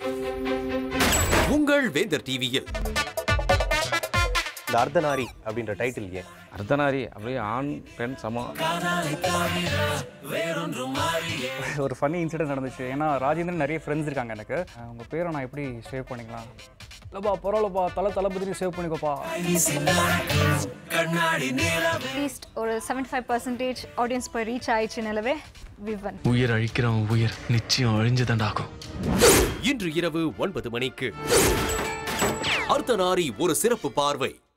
உங்கள் வேந்தர் டிவியில் இந்த அர்த்தநாரி அப்படின்ற டைட்டில் ஏன் அர்த்தநாரி அப்படியே ஆண் பெண் சமம் ஒரு ஃபன்னி இன்சிடென்ட் நடந்துச்சு ஏன்னா ராஜேந்திரன் நிறைய ஃப்ரெண்ட்ஸ் இருக்காங்க எனக்கு அஹ் உங்க பேரை நான் எப்படி சேவ் பண்ணிக்கலாம் இல்லைப்பா பரவாயில்லப்பா தலை தளபதி சேவ் பண்ணிக்கோப்பா அட்லீஸ்ட் ஒரு செவன்டி ஃபைவ் பர்சன்டேஜ் ஆடியன்ஸ் போய் ரீச் ஆயிடுச்சு நிலவே விவன் உயிர் அழிக்கிறவன் உயிர் நிச்சயம் அழிஞ்சுதாண்டாகும் இன்று இரவு ஒன்பது மணிக்கு அர்த்தநாரி ஒரு சிறப்பு பார்வை